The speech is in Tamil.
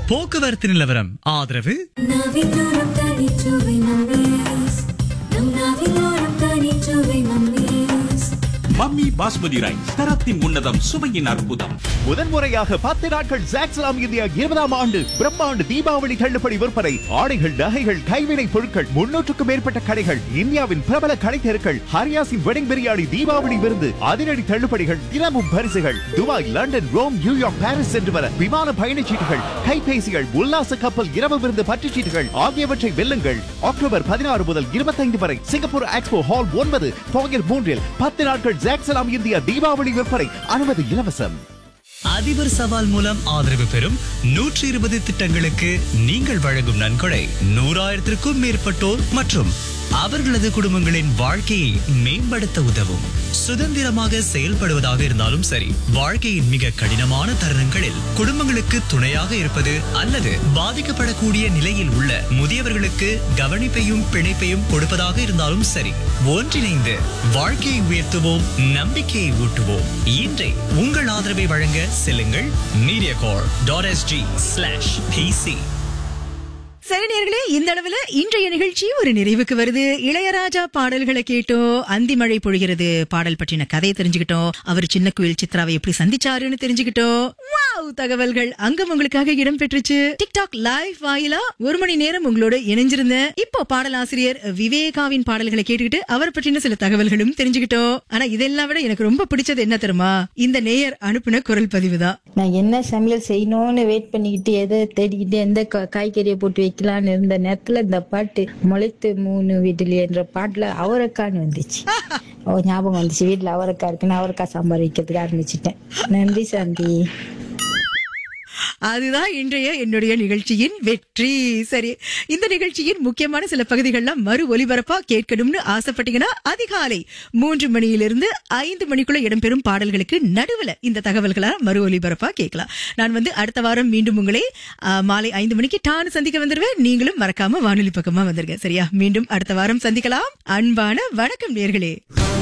போக்குவரத்து நிலவரம் ஆதரவு நாவிலோரம் தனிச்சுவை நம்மீஸ் நம் நாவிலோரம் தனிச்சுவை நம்மீஸ் மம்மி பாஸ்மதி ரைஸ் தரத்தின் உன்னதம் சுவையின் அற்புதம் முதன்முறையாக பத்து நாட்கள் ஜாக்ஸ்லாம் இந்தியா இருபதாம் ஆண்டு பிரம்மாண்டு தீபாவளி தள்ளுபடி விற்பனை ஆடைகள் நகைகள் கைவினை பொருட்கள் முன்னூற்றுக்கும் மேற்பட்ட கடைகள் இந்தியாவின் பிரபல கடை தெருக்கள் ஹரியாசின் வெடிங் பிரியாணி தீபாவளி விருந்து அதிரடி தள்ளுபடிகள் தினமும் பரிசுகள் Dubai London Rome New York Paris சென்று வர விமான பயணச்சீட்டுகள் கைபேசிகள் உல்லாச கப்பல் இரவு விருந்து பற்றுச்சீட்டுகள் ஆகியவற்றை வெல்லுங்கள் அக்டோபர் பதினாறு முதல் இருபத்தைந்து வரை சிங்கப்பூர் எக்ஸ்போ ஹால் ஒன்பது போயர் மூன்றில் பத்து நாட்கள் ஜாக்ஸ்லாம் இந்தியா தீபாவளி விற்பனை அனுமதி இலவசம் அதிபர் சவால் மூலம் ஆதரவு பெறும் நூற்றி இருபது திட்டங்களுக்கு நீங்கள் வழங்கும் நன்கொடை நூறாயிரத்திற்கும் மேற்பட்டோர் மற்றும் அவர்களது குடும்பங்களின் வாழ்க்கையை மேம்படுத்த உதவும் சுதந்திரமாக செயல்படுவதாக இருந்தாலும் சரி வாழ்க்கையின் மிக கடினமான தருணங்களில் குடும்பங்களுக்கு துணையாக இருப்பது அல்லது பாதிக்கப்படக்கூடிய நிலையில் உள்ள முதியவர்களுக்கு கவனிப்பையும் பிணைப்பையும் கொடுப்பதாக இருந்தாலும் சரி ஒன்றிணைந்து வாழ்க்கையை உயர்த்துவோம் நம்பிக்கையை ஊட்டுவோம் இன்றை உங்கள் ஆதரவை வழங்க செல்லுங்கள் media corp dot SG slash PC சரி நேர்களே இந்த அளவுல இன்றைய நிகழ்ச்சி ஒரு நிறைவுக்கு வருது இளையராஜா பாடல்களை கேட்டோம் அந்தி மழை பொழிகிறது பாடல் பற்றின கதையை தெரிஞ்சுக்கிட்டோம் அவர் சின்ன குயில் சித்ராவை எப்படி சந்திச்சாருன்னு தெரிஞ்சுக்கிட்டோம் வாவ் தகவல்கள் அங்கம் உங்களுக்காக இடம் பெற்றுச்சு டிக்டாக் லைவ் வாயிலா ஒரு மணி நேரம் உங்களோட இணைஞ்சிருந்தேன் இப்போ பாடலாசிரியர் விவேகாவின் பாடல்களை கேட்டுக்கிட்டு அவர் பற்றின சில தகவல்களும் தெரிஞ்சுக்கிட்டோம் ஆனா இதெல்லாம் விட எனக்கு ரொம்ப பிடிச்சது என்ன தெரியுமா இந்த நேயர் அனுப்பின குரல் பதிவு தான் நான் என்ன சமையல் செய்யணும்னு வெயிட் பண்ணிக்கிட்டு எதை தேடிக்கிட்டு எந்த கா- காய்கறியை போட்டு வைக்கலாம்னு இருந்த நேரத்துல இந்த பாட்டு முளைத்து மூணு வீட்டில் என்ற பாட்டுல அவரைக்கான்னு வந்துச்சு ஓ ஞாபகம் வந்துச்சு வீட்டுல அவரைக்காய் இருக்குன்னு அவரைக்காய் சாம்பார் வைக்கிறதுக்கு ஆரம்பிச்சிட்டேன் நன்றி சாந்தி அதுதான் இன்றைய என்னுடைய நிகழ்ச்சியின் வெற்றி சரி இந்த நிகழ்ச்சியின் முக்கியமான சில பகுதிகள்லாம் மறு ஒலிபரப்பா கேட்கணும்னு ஆசைப்பட்டீங்கன்னா அதிகாலை மூன்று மணியிலிருந்து ஐந்து மணிக்குள்ள இடம்பெறும் பாடல்களுக்கு நடுவுல இந்த தகவல்களா மறு ஒலிபரப்பா கேட்கலாம் நான் வந்து அடுத்த வாரம் மீண்டும் உங்களை ஆ, மாலை ஐந்து மணிக்கு டான்னு சந்திக்க வந்துருவேன் நீங்களும் மறக்காம வானொலி பக்கமா வந்துருங்க சரியா மீண்டும் அடுத்த வாரம் சந்திக்கலாம் அன்பான வணக்கம் நேர்களே